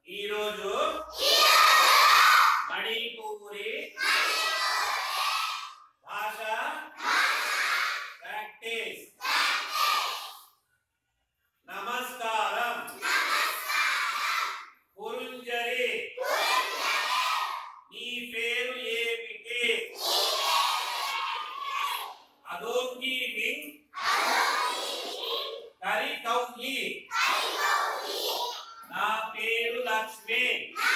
ఈరోజు మణిపూరి భాష ప్రాక్టీస్ నమస్కారం గురుంజరి నీ పేరు ఏమిటి అదోంగి మింగ్ కరి కౌగి నా పేరు లక్ష్మి